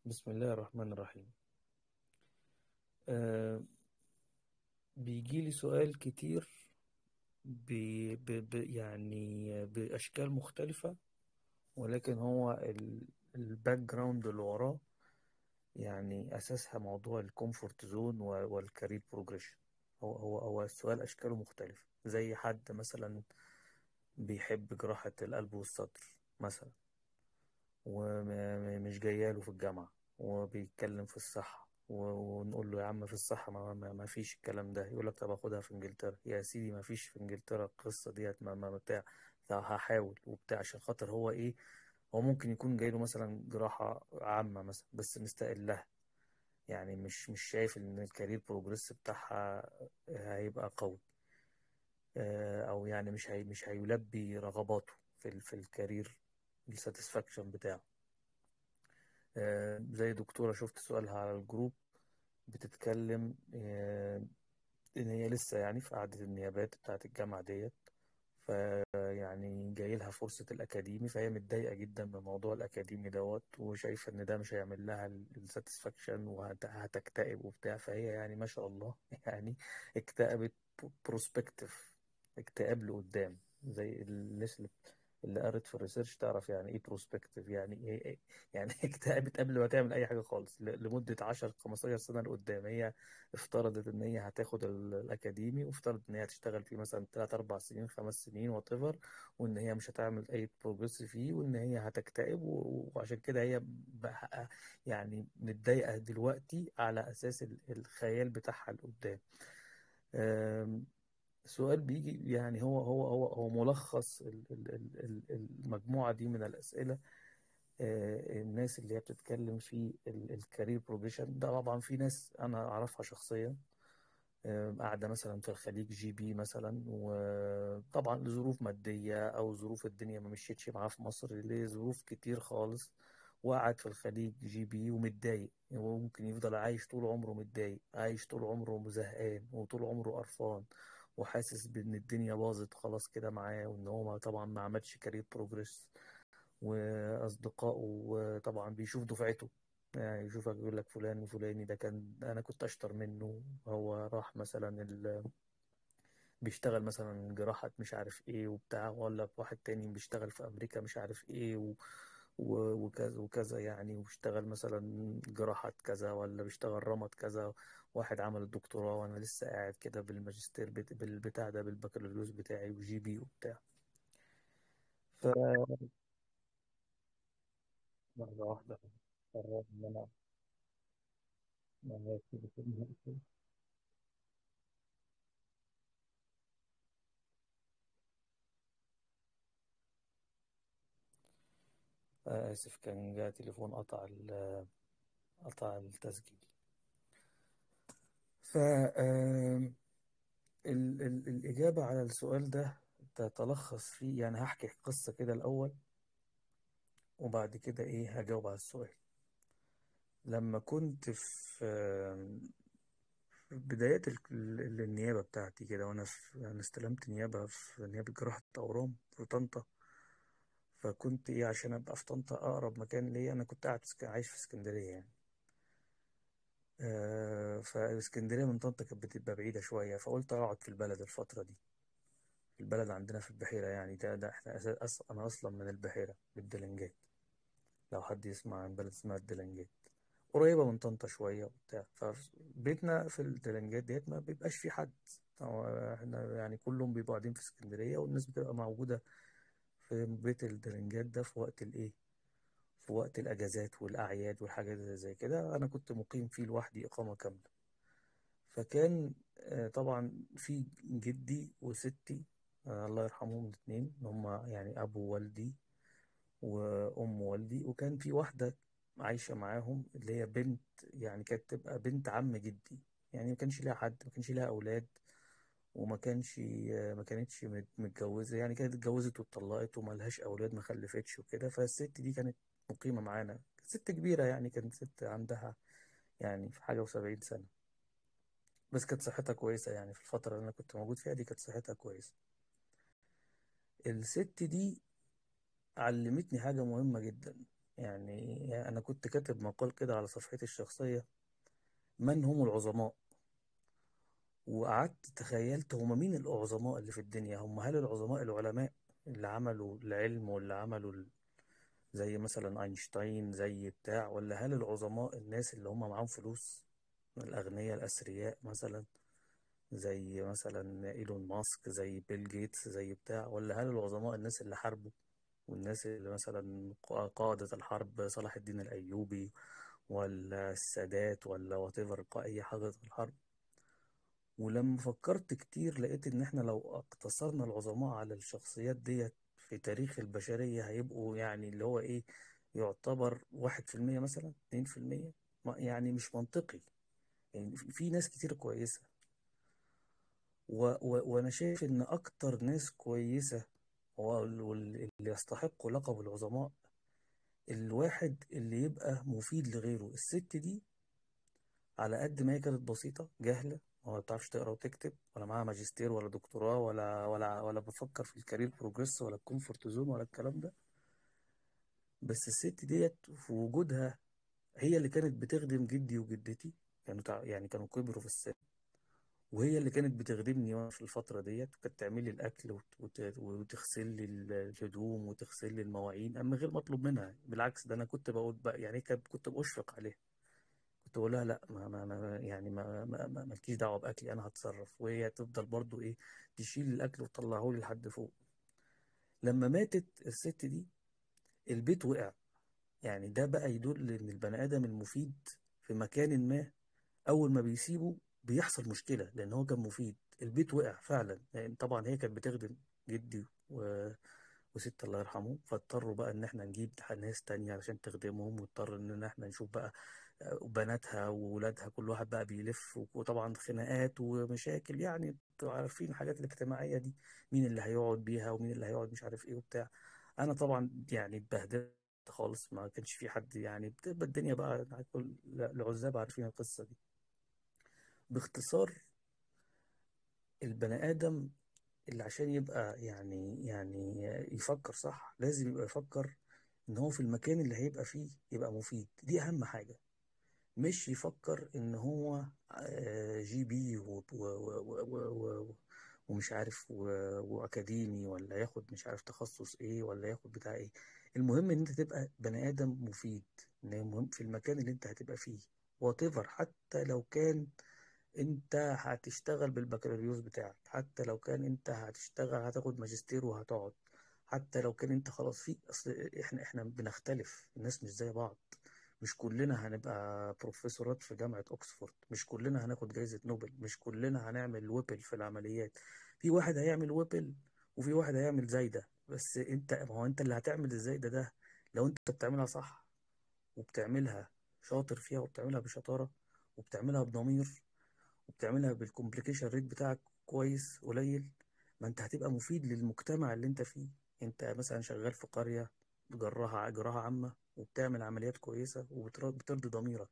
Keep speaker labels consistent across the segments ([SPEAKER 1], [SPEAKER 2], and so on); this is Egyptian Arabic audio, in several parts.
[SPEAKER 1] بسم الله الرحمن الرحيم أه بيجي لي سؤال كتير ب ب ب يعني بأشكال مختلفة ولكن هو الباك جراوند اللي وراه يعني أساسها موضوع الكومفورت زون والكارير بروجريشن هو هو هو السؤال أشكاله مختلفة زي حد مثلا بيحب جراحة القلب والصدر مثلا ومش جاياله في الجامعة وبيتكلم في الصحة و- ونقول له يا عم في الصحة ما, ما, ما فيش الكلام ده يقول لك طب اخدها في انجلترا يا سيدي ما فيش في انجلترا القصة ديت ما, ما بتاع لا هحاول وبتاع عشان خاطر هو ايه هو ممكن يكون جاي له مثلا جراحة عامة مثلا بس مستقل لها يعني مش مش شايف ان الكارير بروجريس بتاعها هيبقى قوي آه، او يعني مش هي مش هيلبي رغباته في ال في الكارير الساتسفاكشن بتاعه آه، زي دكتورة شفت سؤالها على الجروب بتتكلم آه، إن هي لسه يعني في قعدة النيابات بتاعة الجامعة ديت فيعني جاي لها فرصة الأكاديمي فهي متضايقة جدا من موضوع الأكاديمي دوت وشايفة إن ده مش هيعمل لها الساتسفاكشن وهتكتئب وبتاع فهي يعني ما شاء الله يعني اكتئبت بروسبكتيف اكتئاب لقدام زي الناس اللي اللي قرت في الريسيرش تعرف يعني ايه بروسبكتيف يعني ايه إيه- يعني اكتئبت قبل ما تعمل اي حاجه خالص ل- لمده 10 15 سنه لقدام هي افترضت ان هي هتاخد ال- الاكاديمي وافترضت ان هي هتشتغل فيه مثلا 3 4 سنين 5 سنين وات ايفر وان هي مش هتعمل اي بروجرس فيه وان هي هتكتئب و- وعشان كده هي بقى يعني متضايقه دلوقتي على اساس ال- الخيال بتاعها لقدام أم، سؤال بيجي يعني هو هو هو هو ملخص ال- ال- ال- ال- المجموعة دي من الأسئلة آه، الناس اللي هي بتتكلم في الكارير بروجريشن ده طبعا في ناس أنا أعرفها شخصيا آه، قاعدة مثلا في الخليج جي بي مثلا وطبعا لظروف مادية أو ظروف الدنيا ما مشيتش معاه في مصر لظروف كتير خالص وقعد في الخليج جي بي ومتضايق هو ممكن يفضل عايش طول عمره متضايق عايش طول عمره زهقان وطول عمره قرفان وحاسس بإن الدنيا باظت خلاص كده معاه وإن هو ما- طبعا ما عملش كارير بروجريس وأصدقائه طبعا بيشوف دفعته يعني يشوفك يقول لك فلان وفلاني ده كان أنا كنت أشطر منه هو راح مثلا ال... بيشتغل مثلا جراحة مش عارف ايه وبتاع ولا واحد تاني بيشتغل في أمريكا مش عارف ايه و... و... وكذا وكذا يعني وبيشتغل مثلا جراحة كذا ولا بيشتغل رمد كذا واحد عمل الدكتوراه وأنا لسه قاعد كده بالماجستير بت... بالبتاع ده بالبكالوريوس بتاعي وجي بي وبتاع ف مرة واحدة قررت إن أنا ما هيك آسف كان جاء تليفون قطع ال... قطع التسجيل ف آم، ال... ال... الإجابة على السؤال ده تتلخص فيه يعني هحكي قصة كده الأول وبعد كده إيه هجاوب على السؤال لما كنت في آم، في بدايات ال... ال- النيابة بتاعتي كده وأنا في أنا استلمت نيابة في نيابة جراحة أورام في طنطا فكنت إيه عشان أبقى في طنطا أقرب مكان ليا أنا كنت قاعد في اسك- عايش في اسكندرية يعني آه، فاسكندرية من طنطا كانت بتبقى بعيدة شوية فقلت أقعد في البلد الفترة دي في البلد عندنا في البحيرة يعني ده, ده احنا أس... أص... أنا أصلا من البحيرة بالدلنجات لو حد يسمع عن بلد اسمها الدلنجات قريبة من طنطا شوية وبتاع فبيتنا في الدلنجات ديت ما بيبقاش في حد هو احنا يعني كلهم بيبقوا قاعدين في اسكندرية والناس بتبقى موجودة في بيت الدلنجات ده في وقت الإيه في وقت الأجازات والأعياد والحاجات اللي زي كده أنا كنت مقيم فيه لوحدي إقامة كاملة فكان آه، طبعا في جدي وستي آه، الله يرحمهم الاثنين هم يعني أبو والدي وأم والدي وكان في واحدة عايشة معاهم اللي هي بنت يعني كانت تبقى بنت عم جدي يعني ما كانش ليها حد ما كانش ليها أولاد وما كانش آه، ما كانتش مت- متجوزة يعني كانت اتجوزت واتطلقت وما لهاش أولاد ما خلفتش وكده فالست دي كانت مقيمة معانا ست كبيرة يعني كانت ست عندها يعني في حاجة وسبعين سنة بس كانت صحتها كويسة يعني في الفترة اللي أنا كنت موجود فيها دي كانت صحتها كويسة الست دي علمتني حاجة مهمة جدا يعني أنا كنت كاتب مقال كده على صفحتي الشخصية من هم العظماء وقعدت تخيلت هم مين العظماء اللي في الدنيا هم هل العظماء العلماء اللي عملوا العلم واللي عملوا ال- زي مثلا أينشتاين زي بتاع ولا هل العظماء الناس اللي هم معاهم فلوس الأغنياء الأثرياء مثلا زي مثلا إيلون ماسك زي بيل جيتس زي بتاع ولا هل العظماء الناس اللي حاربوا والناس اللي مثلا قا- قادة الحرب صلاح الدين الأيوبي ولا السادات ولا واتيفر أي حاجة في الحرب ولما فكرت كتير لقيت إن إحنا لو اقتصرنا العظماء على الشخصيات ديت في تاريخ البشرية هيبقوا يعني اللي هو إيه يعتبر واحد في المية مثلا اتنين في المية ما- يعني مش منطقي يعني في في ناس كتير كويسة و و وأنا شايف إن أكتر ناس كويسة وال- واللي يستحقوا لقب العظماء الواحد اللي يبقى مفيد لغيره الست دي على قد ما هي كانت بسيطة جاهلة ولا بتعرفش تقرا وتكتب ولا معاها ماجستير ولا دكتوراه ولا ولا ولا بفكر في الكارير بروجريس ولا الكومفورت زون ولا الكلام ده بس الست ديت في وجودها هي اللي كانت بتخدم جدي وجدتي كانوا تع- يعني كانوا كبروا في السن وهي اللي كانت بتخدمني وانا في الفترة ديت كانت تعمل لي الأكل وت- وت- وتغسل لي الهدوم وتغسل لي المواعين أما غير مطلوب منها بالعكس ده أنا كنت بقول بقى يعني كانت كنت بأشفق عليها كنت بقول لها لا ما ما ما يعني ما ما ما مالكيش دعوة بأكلي أنا هتصرف وهي تفضل برضو إيه تشيل الأكل وتطلعه لي لحد فوق لما ماتت الست دي البيت وقع يعني ده بقى يدل إن البني آدم المفيد في مكان ما اول ما بيسيبه بيحصل مشكله لان هو كان مفيد البيت وقع فعلا لان طبعا هي كانت بتخدم جدي و... وست الله يرحمه فاضطروا بقى ان احنا نجيب ناس تانية علشان تخدمهم واضطر ان احنا نشوف بقى آه، بناتها وولادها كل واحد بقى بيلف وطبعا خناقات ومشاكل يعني انتوا عارفين الحاجات الاجتماعية دي مين اللي هيقعد بيها ومين اللي هيقعد مش عارف ايه وبتاع انا طبعا يعني اتبهدلت خالص ما كانش في حد يعني بتبقى الدنيا بقى كل العزاب عارفين القصة دي باختصار البني آدم اللي عشان يبقى يعني يعني يفكر صح لازم يبقى يفكر إن هو في المكان اللي هيبقى فيه يبقى مفيد دي أهم حاجة مش يفكر إن هو آه، جي بي و- و- و- و- و- و- ومش عارف و- وأكاديمي ولا ياخد مش عارف تخصص إيه ولا ياخد بتاع إيه المهم إن أنت تبقى بني آدم مفيد إن المهم في المكان اللي أنت هتبقى فيه whatever حتى لو كان انت هتشتغل بالبكالوريوس بتاعك حتى لو كان انت هتشتغل هتاخد ماجستير وهتقعد حتى لو كان انت خلاص في اصل احنا احنا بنختلف الناس مش زي بعض مش كلنا هنبقى بروفيسورات في جامعة اوكسفورد مش كلنا هناخد جائزة نوبل مش كلنا هنعمل ويبل في العمليات في واحد هيعمل ويبل وفي واحد هيعمل زايدة بس انت ما هو انت اللي هتعمل الزايدة ده لو انت بتعملها صح وبتعملها شاطر فيها وبتعملها بشطارة وبتعملها بضمير وبتعملها بالكومبليكيشن ريت بتاعك كويس قليل ما انت هتبقى مفيد للمجتمع اللي انت فيه انت مثلا شغال في قرية جراحة جراحة عامة وبتعمل عمليات كويسة وبترضي ضميرك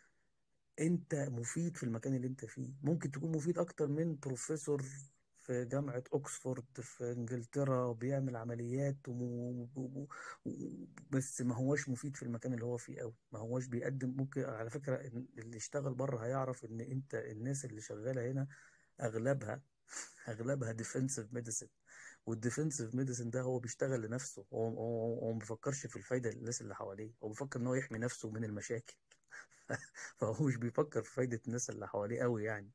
[SPEAKER 1] انت مفيد في المكان اللي انت فيه ممكن تكون مفيد اكتر من بروفيسور في جامعة اوكسفورد في انجلترا وبيعمل عمليات وم... و... و... بس ما هوش مفيد في المكان اللي هو فيه قوي ما هوش بيقدم ممكن على فكرة إن اللي اشتغل بره هيعرف ان انت الناس اللي شغالة هنا اغلبها اغلبها ديفنسيف ميديسن والديفنسيف ميديسن ده هو بيشتغل لنفسه هو هو هو ما بيفكرش في الفايدة للناس اللي حواليه هو بيفكر ان هو يحمي نفسه من المشاكل فهو مش بيفكر في فايدة الناس اللي حواليه قوي يعني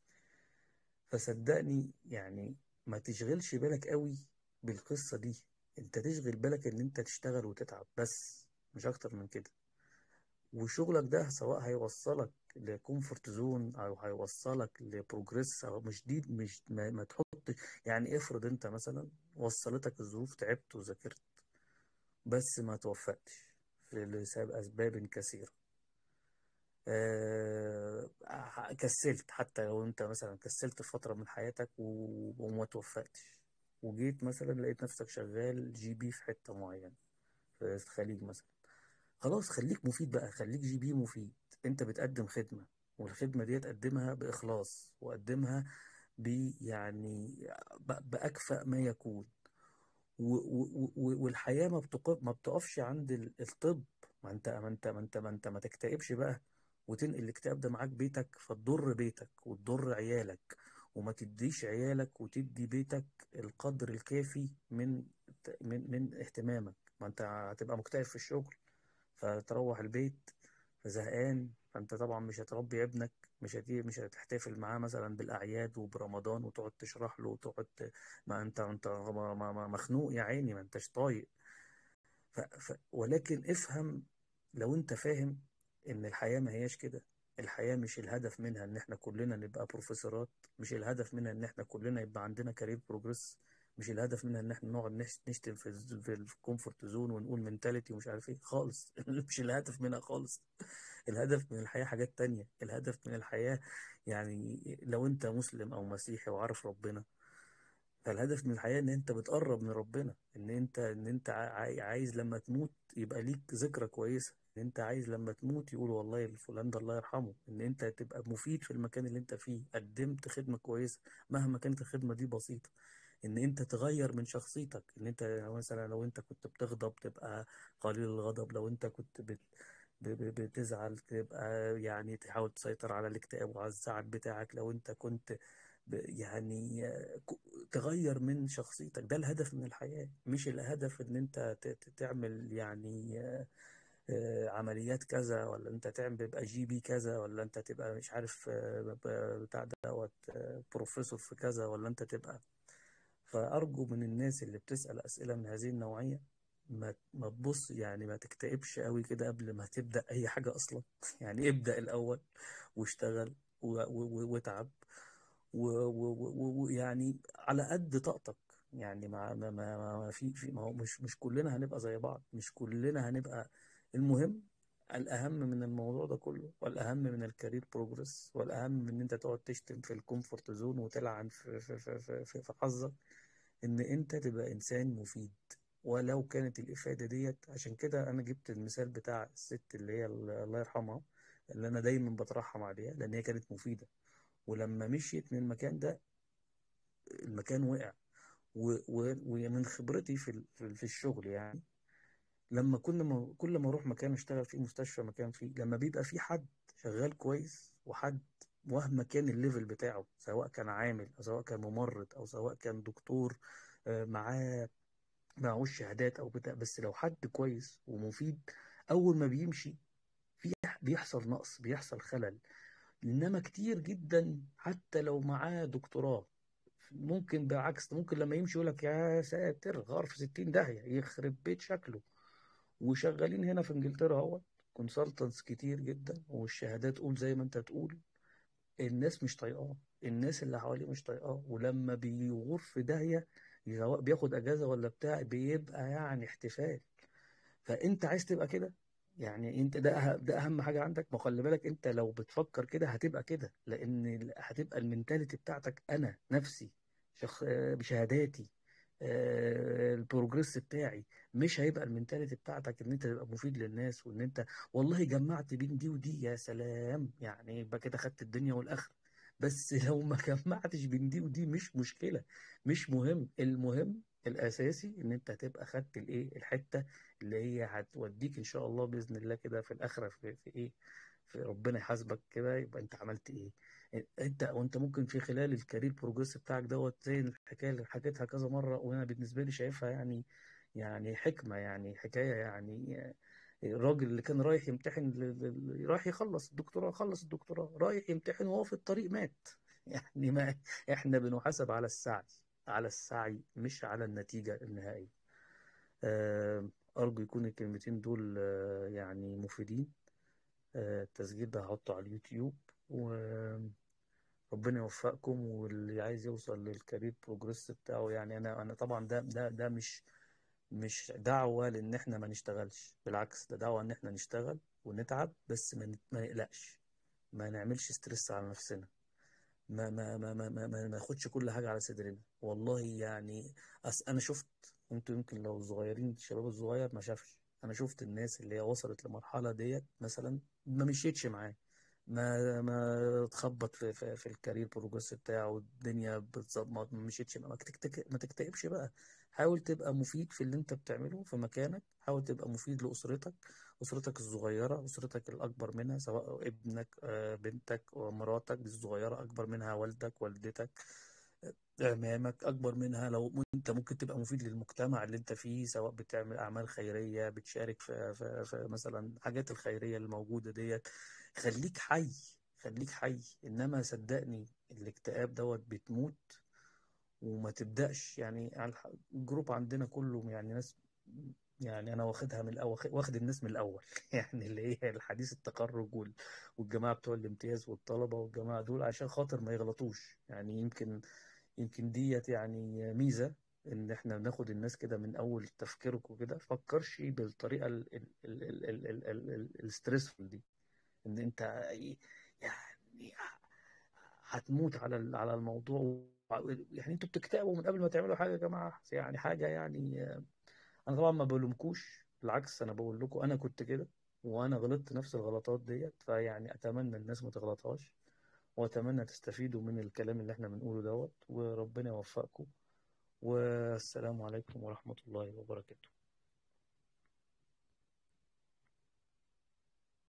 [SPEAKER 1] فصدقني يعني ما تشغلش بالك قوي بالقصة دي انت تشغل بالك ان انت تشتغل وتتعب بس مش اكتر من كده وشغلك ده سواء هيوصلك لكومفورت زون او هيوصلك لبروجريس او مش دي مش ما, ما تحط يعني افرض انت مثلا وصلتك الظروف تعبت وذاكرت بس ما توفقتش لسبب اسباب كثيرة آه، كسلت حتى لو انت مثلا كسلت في فترة من حياتك و- وما توفقتش وجيت مثلا لقيت نفسك شغال جي بي في حتة معينة في الخليج مثلا خلاص خليك مفيد بقى خليك جي بي مفيد انت بتقدم خدمة والخدمة دي تقدمها بإخلاص وقدمها ب يعني ب- بأكفأ ما يكون و- و- و- والحياة ما بتقف ما بتقفش عند ال- الطب ما انت ما انت ما انت ما انت ما تكتئبش بقى وتنقل الاكتئاب ده معاك بيتك فتضر بيتك وتضر عيالك وما تديش عيالك وتدي بيتك القدر الكافي من من من اهتمامك ما انت هتبقى مكتئب في الشغل فتروح البيت زهقان فانت طبعا مش هتربي ابنك مش هتي مش هتحتفل معاه مثلا بالاعياد وبرمضان وتقعد تشرح له وتقعد ت- ما انت انت ما- ما- ما- مخنوق يا عيني ما انتش طايق ف... ف... ولكن افهم لو انت فاهم ان الحياة ما هياش كده الحياة مش الهدف منها ان احنا كلنا نبقى بروفيسورات مش الهدف منها ان احنا كلنا يبقى عندنا كارير بروجرس مش الهدف منها ان احنا نقعد نش- نشتم في الز- في الكومفورت زون ونقول منتاليتي ومش عارف ايه خالص مش الهدف منها خالص الهدف من الحياة حاجات تانية الهدف من الحياة يعني لو انت مسلم او مسيحي وعارف ربنا فالهدف من الحياة ان انت بتقرب من ربنا ان انت ان انت عاي- عايز لما تموت يبقى ليك ذكرى كويسة ان انت عايز لما تموت يقول والله فلان ده الله يرحمه ان انت تبقى مفيد في المكان اللي انت فيه قدمت خدمة كويسة مهما كانت الخدمة دي بسيطة ان انت تغير من شخصيتك ان انت مثلا لو انت كنت بتغضب تبقى قليل الغضب لو انت كنت بت ب- ب- بتزعل تبقى يعني تحاول تسيطر على الاكتئاب وعلى الزعل بتاعك لو انت كنت ب- يعني آه، ك- تغير من شخصيتك ده الهدف من الحياة مش الهدف ان انت ت- ت- تعمل يعني آه، آه، عمليات كذا ولا انت تعمل تبقى جي بي كذا ولا انت تبقى مش عارف آه، ب- بتاع دوت آه، بروفيسور في كذا ولا انت تبقى فأرجو من الناس اللي بتسأل أسئلة من هذه النوعية ما ما تبص يعني ما تكتئبش قوي كده قبل ما تبدأ أي حاجة أصلا يعني ابدأ الأول واشتغل و- و- واتعب ويعني على قد طاقتك يعني ما ما ما ما في في ما هو مش مش كلنا هنبقى زي بعض مش كلنا هنبقى المهم الأهم من الموضوع ده كله والأهم من الكارير بروجرس والأهم من إن أنت تقعد تشتم في الكومفورت زون وتلعن في في في في, في, في حظك إن أنت تبقى إنسان مفيد ولو كانت الإفادة ديت عشان كده أنا جبت المثال بتاع الست اللي هي الله يرحمها اللي أنا دايما بترحم عليها لأن هي كانت مفيدة ولما مشيت من المكان ده المكان وقع و- و- ومن خبرتي في ال- في في الشغل يعني لما كل ما كل ما اروح مكان اشتغل فيه مستشفى مكان فيه لما بيبقى في حد شغال كويس وحد مهما كان الليفل بتاعه سواء كان عامل او سواء كان ممرض او سواء كان دكتور آه، معاه معهوش شهادات او بتاع بس لو حد كويس ومفيد اول ما بيمشي في بيحصل نقص بيحصل خلل انما كتير جدا حتى لو معاه دكتوراه ممكن بالعكس ممكن لما يمشي يقول لك يا ساتر غار في 60 داهية يخرب بيت شكله وشغالين هنا في انجلترا اهوت كونسلتنتس كتير جدا والشهادات قول زي ما انت تقول الناس مش طايقاه الناس اللي حواليه مش طايقاه ولما بيغور في داهية سواء بياخد اجازة ولا بتاع بيبقى يعني احتفال فانت عايز تبقى كده يعني انت ده أه- ده اهم حاجه عندك ما خلي بالك انت لو بتفكر كده هتبقى كده لان ال- هتبقى المينتاليتي بتاعتك انا نفسي شخ... آه، بشهاداتي آه، البروجريس بتاعي مش هيبقى المينتاليتي بتاعتك ان انت تبقى مفيد للناس وان انت والله جمعت بين دي ودي يا سلام يعني يبقى كده خدت الدنيا والاخره بس لو ما جمعتش بين دي ودي مش مشكله مش مهم المهم الاساسي ان انت هتبقى خدت الايه الحته اللي هي هتوديك ان شاء الله باذن الله كده في الاخره في, في ايه في ربنا يحاسبك كده يبقى انت عملت ايه انت وانت ممكن في خلال الكارير بروجريس بتاعك دوت زي الحكايه اللي حكيتها كذا مره وانا بالنسبه لي شايفها يعني يعني حكمه يعني حكايه يعني الراجل اللي كان رايح يمتحن ل- ل- رايح يخلص الدكتوراه خلص الدكتوراه رايح يمتحن وهو في الطريق مات يعني ما احنا بنحاسب على السعي على السعي مش على النتيجة النهائية آه، أرجو يكون الكلمتين دول آه، يعني مفيدين آه، التسجيل ده هحطه على اليوتيوب وربنا يوفقكم واللي عايز يوصل للكارير بروجريس بتاعه يعني أنا أنا طبعا ده ده ده مش مش دعوة لأن إحنا ما نشتغلش بالعكس ده دعوة إن إحنا نشتغل ونتعب بس ما نت- ما نقلقش ما نعملش ستريس على نفسنا ما ما ما ما ما, ما ناخدش كل حاجة على صدرنا والله يعني أس أنا شفت انتوا يمكن لو صغيرين الشباب الصغير ما شافش أنا شفت الناس اللي هي وصلت لمرحلة ديت مثلا ما مشيتش معاه ما ما تخبط في, في, في الكارير بروجرس بتاعه والدنيا بتظبط ما مشيتش ما تكتك ما تكتئبش بقى حاول تبقى مفيد في اللي انت بتعمله في مكانك حاول تبقى مفيد لأسرتك أسرتك الصغيرة أسرتك الأكبر منها سواء ابنك آه، بنتك ومراتك الصغيرة أكبر منها والدك والدتك أمامك أكبر منها لو أنت ممكن تبقى مفيد للمجتمع اللي أنت فيه سواء بتعمل أعمال خيرية بتشارك في, في, في مثلا حاجات الخيرية اللي موجودة ديت خليك حي خليك حي إنما صدقني الاكتئاب دوت بتموت وما تبدأش يعني على الح- الجروب عندنا كله يعني ناس يعني أنا واخدها من الأول واخد الناس من الأول يعني اللي هي الحديث التخرج وال- والجماعة بتوع الامتياز والطلبة والجماعة دول عشان خاطر ما يغلطوش يعني يمكن يمكن ديت يعني ميزة ان احنا بناخد الناس كده من اول تفكيرك وكده فكرش بالطريقة ال- ال- ال- ال- ال- ال- ال- ال- الستريسفul دي ان انت يعني هتموت على ال- على الموضوع يعني انتوا بتكتئبوا من قبل ما تعملوا حاجة يا جماعة يعني حاجة يعني انا طبعا ما بلومكوش بالعكس انا بقول لكم انا كنت كده وانا غلطت نفس الغلطات ديت فيعني اتمنى الناس ما تغلطهاش واتمنى تستفيدوا من الكلام اللي احنا بنقوله دوت وربنا يوفقكم والسلام عليكم ورحمة الله وبركاته